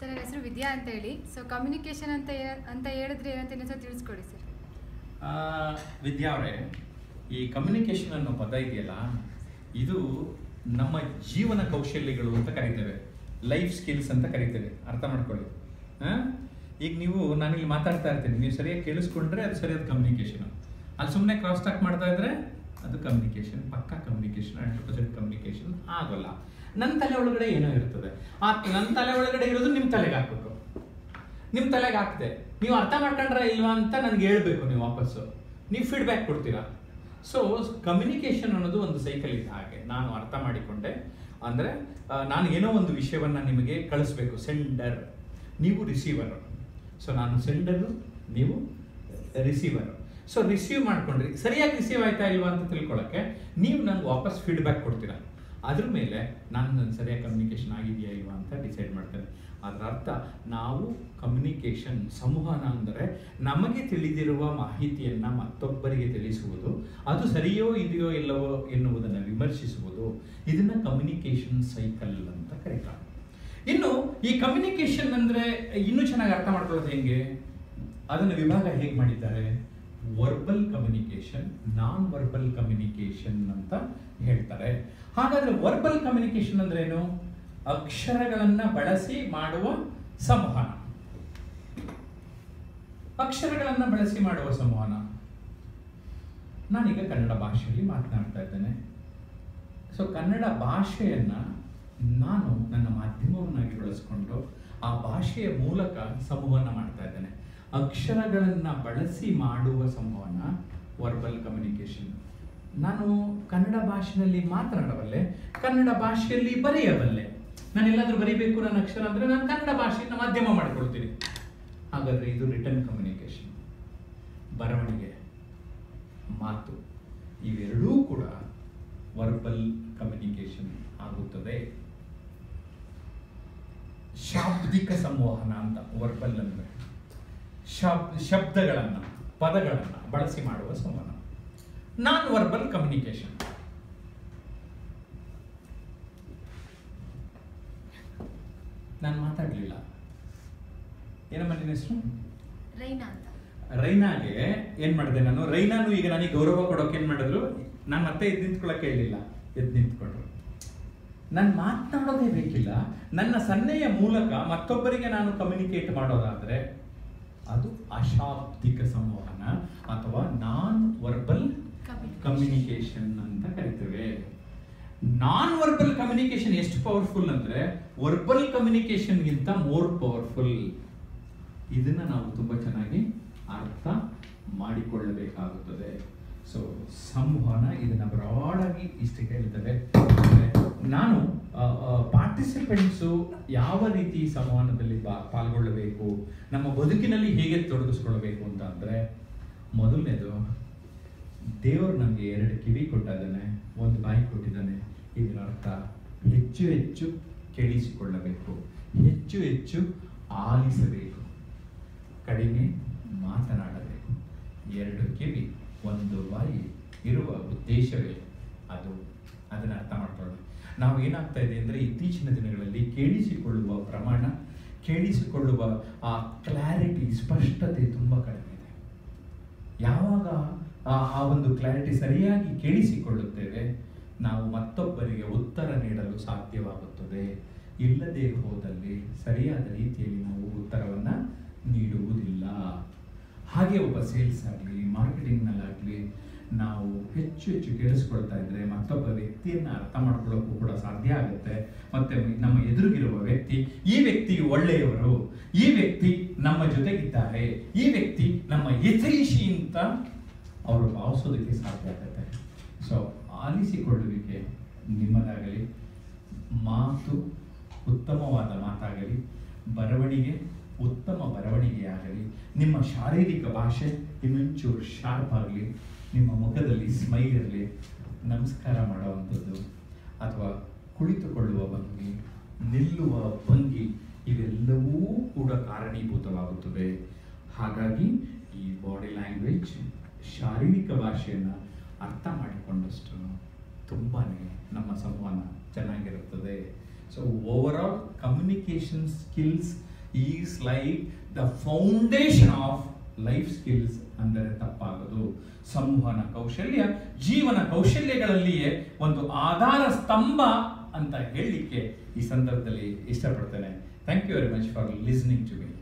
Sir ನನ್ನ ಹೆಸರು ವಿದ್ಯಾ ಅಂತ ಹೇಳಿ ಸೊ ಕಮ್ಯುನಿಕೇಷನ್ ಅಂತ ಏ- ಅಂತ ಹೇಳಿದ್ರೆ ಏನಂತ ಇನ್ನೊಂದ್ಸಲ ತಿಳಿಸ್ಕೊಡಿ ಸರ್ ಆ, ವಿದ್ಯಾ ಅವರೇ ಈ ಕಮ್ಯುನಿಕೇಷನ್ ಅನ್ನೋ ಪದ ಇದೆಯಲ್ಲ ಇದು ನಮ್ಮ ಜೀವನ ಕೌಶಲ್ಯಗಳು ಅಂತ ಕರಿತೇವೆ ಲೈಫ್ ಸ್ಕಿಲ್ಸ್ ಅಂತ ಕರಿತೇವೆ ಅರ್ಥ ಮಾಡ್ಕೊಳ್ಳಿ ಆ? ಈಗ ನೀವು ನಾನಿಲ್ಲಿ ಮಾತಾಡ್ತಾ ಇರ್ತೀನಿ ನೀವು ಸರಿಯಾಗಿ ಕೇಳಿಸ್ಕೊಂಡ್ರೆ ಅದು ಸರಿಯಾದ ಕಮ್ಯುನಿಕೇಷನ್ ಅಲ್ಲಿ ಸುಮ್ಮನೆ ಕ್ರಾಸ್ ಟಾಕ್ ಮಾಡ್ತಾ ಇದ್ರೆ ಅದು ಕಮ್ಯುನಿಕೇಷನ್ ಪಕ್ಕಾ ಕಮ್ಯುನಿಕೇಷನ್ ಹಂಡ್ರೆಡ್ ಪರ್ಸೆಂಟ್ ಕಮ್ಯುನಿಕೇಷನ್ ಆಗೋಲ್ಲ ನನ್ನ ತಲೆ ಒಳಗಡೆ ಏನೋ ಇರ್ತದೆ ಆ ನನ್ನ ತಲೆ ಒಳಗಡೆ ಇರೋದು ನಿಮ್ಮ ತಲೆಗೆ ಹಾಕ್ಬೇಕು ನಿಮ್ಮ ತಲೆಗೆ ಹಾಕ್ತೆ ನೀವು ಅರ್ಥ ಮಾಡ್ಕೊಂಡ್ರ ಇಲ್ವಾ ಅಂತ ನನಗೆ ಹೇಳ್ಬೇಕು ನೀವು ವಾಪಸ್ಸು ನೀವು ಫೀಡ್ಬ್ಯಾಕ್ ಕೊಡ್ತೀರಾ ಸೊ ಕಮ್ಯುನಿಕೇಷನ್ ಅನ್ನೋದು ಒಂದು ಸೈಕಲ್ ಇದೆ ಹಾಗೆ ನಾನು ಅರ್ಥ ಮಾಡಿಕೊಂಡೆ ಅಂದರೆ ನಾನು ಏನೋ ಒಂದು ವಿಷಯವನ್ನು ನಿಮಗೆ ಕಳಿಸ್ಬೇಕು ಸೆಂಡರ್ ನೀವು ರಿಸೀವರ್ ಸೊ ನಾನು ಸೆಂಡರು ನೀವು ರಿಸೀವರ್ ಸೊ ರಿಸೀವ್ ಮಾಡ್ಕೊಂಡ್ರಿ ಸರಿಯಾಗಿ ರಿಸೀವ್ ಆಯ್ತಾ ಇಲ್ವಾ ಅಂತ ತಿಳ್ಕೊಳ್ಳೋಕ್ಕೆ ನೀವು ನನಗೆ ವಾಪಸ್ ಫೀಡ್ಬ್ಯಾಕ್ ಕೊಡ್ತೀರಾ ಅದ್ರ ಮೇಲೆ ನಾನು ನನ್ನ ಸರಿಯಾಗಿ ಕಮ್ಯುನಿಕೇಷನ್ ಆಗಿದೆಯಾ ಇಲ್ವಾ ಅಂತ ಡಿಸೈಡ್ ಮಾಡ್ತೇನೆ ಅದರ ಅರ್ಥ ನಾವು ಕಮ್ಯುನಿಕೇಷನ್ ಸಂವಹನ ಅಂದರೆ ನಮಗೆ ತಿಳಿದಿರುವ ಮಾಹಿತಿಯನ್ನು ಮತ್ತೊಬ್ಬರಿಗೆ ತಿಳಿಸುವುದು ಅದು ಸರಿಯೋ ಇದೆಯೋ ಇಲ್ಲವೋ ಎನ್ನುವುದನ್ನು ವಿಮರ್ಶಿಸುವುದು ಇದನ್ನು ಕಮ್ಯುನಿಕೇಷನ್ ಸೈಕಲ್ ಅಂತ ಕರೀತಾರೆ ಇನ್ನು ಈ ಕಮ್ಯುನಿಕೇಷನ್ ಅಂದರೆ ಇನ್ನೂ ಚೆನ್ನಾಗಿ ಅರ್ಥ ಮಾಡ್ಕೊಳ್ಳೋದು ಹೆಂಗೆ ಅದನ್ನು ವಿಭಾಗ ಹೇಗೆ ಮಾಡಿದ್ದಾರೆ verbal communication non verbal communication ಅಂತ ಹೇಳ್ತಾರೆ ಹಾಗಾದ್ರೆ ವರ್ಬಲ್ ಕಮ್ಯುನಿಕೇಷನ್ ಅಂದ್ರೆ ಏನು ಅಕ್ಷರಗಳನ್ನ ಬಳಸಿ ಮಾಡುವ ಸಂವಹನ ಅಕ್ಷರಗಳನ್ನ ಬಳಸಿ ಮಾಡುವ ಸಂವಹನ ನಾನೀಗ ಕನ್ನಡ ಭಾಷೆಯಲ್ಲಿ ಮಾತನಾಡ್ತಾ ಇದ್ದೇನೆ ಸೊ ಕನ್ನಡ ಭಾಷೆಯನ್ನ ನಾನು ನನ್ನ ಮಾಧ್ಯಮವನ್ನಾಗಿ ಬಳಸಿಕೊಂಡು ಆ ಭಾಷೆಯ ಮೂಲಕ ಸಂವಹನ ಮಾಡ್ತಾ ಇದ್ದೇನೆ ಅಕ್ಷರಗಳನ್ನ ಬಳಸಿ ಮಾಡುವ ಸಂವಹನ ವರ್ಬಲ್ ಕಮ್ಯುನಿಕೇಶನ್ ನಾನು ಕನ್ನಡ ಭಾಷೆಯಲ್ಲಿ ಮಾತನಾಡಬಲ್ಲೆ ಕನ್ನಡ ಭಾಷೆಯಲ್ಲಿ ಬರೆಯಬಲ್ಲೆ ನಾನು ಎಲ್ಲಾದ್ರೂ ಬರೀಬೇಕು ನನ್ನ ಅಕ್ಷರ ಅಂದ್ರೆ ನಾನು ಕನ್ನಡ ಭಾಷೆಯನ್ನು ಮಾಧ್ಯಮ ಮಾಡ್ಕೊಳ್ತೀನಿ ಹಾಗಾದ್ರೆ ಇದು ರಿಟರ್ನ್ ಕಮ್ಯುನಿಕೇಶನ್ ಬರವಣಿಗೆ ಮಾತು ಇವೆರಡೂ ಕೂಡ ವರ್ಬಲ್ ಕಮ್ಯುನಿಕೇಶನ್ ಆಗುತ್ತದೆ ಶಾಬ್ದಿಕ ಸಂವಹನ ಅಂತ ವರ್ಬಲ್ ಅಂದ್ರೆ ಶಬ್ ಶಬ್ದಗಳನ್ನ ಪದಗಳನ್ನ ಬಳಸಿ ಮಾಡುವ ಸಂವಹನ ನಾನ್ ವರ್ಬಲ್ ಕಮ್ಯುನಿಕೇಶನ್ ನಾನು ಮಾತಾಡ್ಲಿಲ್ಲ ಏನಮ್ಮ ನಿನ್ನ ಹೆಸರು ರೈನಾ ಅಂತ ರೈನಾಗೆ ಏನ್ ಮಾಡಿದೆ ನಾನು ರೈನಾನು ಈಗ ನನಗೆ ಗೌರವ ಕೊಡೋಕೆ ಏನ್ ಮಾಡಿದ್ರು ನಾನು ಮತ್ತೆ ಎದ್ದು ನಿಂತ್ಕೊಳ್ಳೋಕೆ ಹೇಳಿಲ್ಲ ಎದ್ದು ನಿಂತ್ಕೊಂಡ್ರು ನಾನು ಮಾತನಾಡೋದೇ ಬೇಕಿಲ್ಲ ನನ್ನ ಸನ್ನೆಯ ಮೂಲಕ ಮತ್ತೊಬ್ಬರಿಗೆ ನಾನು ಕಮ್ಯುನಿಕೇಟ್ ಮಾಡೋದಾದ್ರೆ ಅದು ಅಶಾಬ್ದಿಕ ಸಂವಹನ ಅಥವಾ ನಾನ್ ವರ್ಬಲ್ Communication. ಕಮ್ಯುನಿಕೇಶನ್ ಅಂತ ಕರಿತೇವೆ ನಾನ್ ವರ್ಬಲ್ ಕಮ್ಯುನಿಕೇಶನ್ ಎಷ್ಟು ಪವರ್ಫುಲ್ ಅಂದ್ರೆ ವರ್ಬಲ್ ಕಮ್ಯುನಿಕೇಶನ್ಗಿಂತ ಮೋರ್ ಪವರ್ಫುಲ್ ಇದನ್ನ ನಾವು ತುಂಬಾ ಚೆನ್ನಾಗಿ ಅರ್ಥ ಮಾಡಿಕೊಳ್ಳಬೇಕಾಗುತ್ತದೆ ಸೊ ಸಂವಹನ ಇದನ್ನ ಬ್ರಾಡ್ ಆಗಿ ಇಷ್ಟು ಹೇಳ್ತೇವೆ ನಾನು ಪಾರ್ಟಿಸಿಪೆಂಟ್ಸು ಯಾವ ರೀತಿ ಸಂವಹನದಲ್ಲಿ ಬಾ- ಪಾಲ್ಗೊಳ್ಳಬೇಕು ನಮ್ಮ ಬದುಕಿನಲ್ಲಿ ಹೇಗೆ ತೊಡಗಿಸ್ಕೊಳ್ಬೇಕು ಅಂತ ಅಂದ್ರೆ ಮೊದಲನೇದು ದೇವರು ನಮಗೆ ಎರಡು ಕಿವಿ ಕೊಟ್ಟಿದ್ದಾನೆ ಒಂದು ಬಾಯಿ ಕೊಟ್ಟಿದ್ದಾನೆ ಇದರ ಅರ್ಥ ಹೆಚ್ಚು ಹೆಚ್ಚು ಕೇಳಿಸಿಕೊಳ್ಳಬೇಕು ಹೆಚ್ಚು ಹೆಚ್ಚು ಆಲಿಸಬೇಕು ಕಡಿಮೆ ಮಾತನಾಡಬೇಕು ಎರಡು ಕಿವಿ ಒಂದು ಬಾಯಿ ಇರುವ ಉದ್ದೇಶವೇ ಅದು ಅದನ್ನ ಅರ್ಥ ಮಾಡ್ಕೊಳ್ಳೋಣ ನಾವು ಏನಾಗ್ತಾ ಇದೆ ಅಂದರೆ ಇತ್ತೀಚಿನ ದಿನಗಳಲ್ಲಿ ಕೇಳಿಸಿಕೊಳ್ಳುವ ಪ್ರಮಾಣ ಕೇಳಿಸಿಕೊಳ್ಳುವ ಆ ಕ್ಲಾರಿಟಿ ಸ್ಪಷ್ಟತೆ ತುಂಬ ಕಡಿಮೆ ಇದೆ ಯಾವಾಗ ಆ ಆ ಒಂದು ಕ್ಲಾರಿಟಿ ಸರಿಯಾಗಿ ಕೇಳಿಸಿಕೊಳ್ಳುತ್ತೇವೆ ನಾವು ಮತ್ತೊಬ್ಬರಿಗೆ ಉತ್ತರ ನೀಡಲು ಸಾಧ್ಯವಾಗುತ್ತದೆ ಇಲ್ಲದೆ ಹೋದಲ್ಲಿ ಸರಿಯಾದ ರೀತಿಯಲ್ಲಿ ನಾವು ಉತ್ತರವನ್ನ ನೀಡುವುದಿಲ್ಲ ಹಾಗೆ ಒಬ್ಬ ಸೇಲ್ಸ್ ಆಗಲಿ ಮಾರ್ಕೆಟಿಂಗ್ನಲ್ಲಾಗಲಿ ನಾವು ಹೆಚ್ಚು ಹೆಚ್ಚು ಕೇಳಿಸ್ಕೊಳ್ತಾ ಇದ್ರೆ ಮತ್ತೊಬ್ಬ ವ್ಯಕ್ತಿಯನ್ನ ಅರ್ಥ ಮಾಡ್ಕೊಳ್ಳೋಕ್ಕೂ ಕೂಡ ಸಾಧ್ಯ ಆಗುತ್ತೆ ಮತ್ತೆ ನಮ್ಮ ಎದುರಿಗಿರುವ ವ್ಯಕ್ತಿ ಈ ವ್ಯಕ್ತಿ ಒಳ್ಳೆಯವರು ಈ ವ್ಯಕ್ತಿ ನಮ್ಮ ಜೊತೆಗಿದ್ದಾರೆ ಈ ವ್ಯಕ್ತಿ ನಮ್ಮ ಹಿತೈಷಿ ಅಂತ ಅವರು ಭಾವಿಸೋದಕ್ಕೆ ಸಾಧ್ಯ ಆಗುತ್ತೆ ಸೊ ಆಲಿಸಿಕೊಳ್ಳುವಿಕೆ ನಿಮ್ಮದಾಗಲಿ ಮಾತು ಉತ್ತಮವಾದ ಮಾತಾಗಲಿ ಬರವಣಿಗೆ ಉತ್ತಮ ಬರವಣಿಗೆಯಾಗಲಿ ನಿಮ್ಮ ಶಾರೀರಿಕ ಭಾಷೆ ಇನ್ನೊಂಚೂರು ಶಾರ್ಪ್ ಆಗಲಿ ನಿಮ್ಮ ಮುಖದಲ್ಲಿ ಸ್ಮೈಲ್ ಇರಲಿ ನಮಸ್ಕಾರ ಮಾಡುವಂಥದ್ದು ಅಥವಾ ಕುಳಿತುಕೊಳ್ಳುವ ಭಂಗಿ ನಿಲ್ಲುವ ಭಂಗಿ ಇವೆಲ್ಲವೂ ಕೂಡ ಕಾರಣೀಭೂತವಾಗುತ್ತದೆ ಹಾಗಾಗಿ ಈ ಬಾಡಿ ಲ್ಯಾಂಗ್ವೇಜ್ ಶಾರೀರಿಕ ಭಾಷೆಯನ್ನು ಅರ್ಥ ಮಾಡಿಕೊಂಡಷ್ಟು ತುಂಬಾ ನಮ್ಮ ಸಂವಹನ ಚೆನ್ನಾಗಿರುತ್ತದೆ so overall communication skills is like the foundation of life skills ಅಂದರೆ ತಪ್ಪಾಗದು ಸಂವಹನ ಕೌಶಲ್ಯ ಜೀವನ ಕೌಶಲ್ಯಗಳಲ್ಲಿಯೇ ಒಂದು ಆಧಾರ ಸ್ತಂಭ ಅಂತ ಹೇಳಲಿಕ್ಕೆ ಈ ಸಂದರ್ಭದಲ್ಲಿ ಇಷ್ಟಪಡ್ತೇನೆ thank you very much for listening to me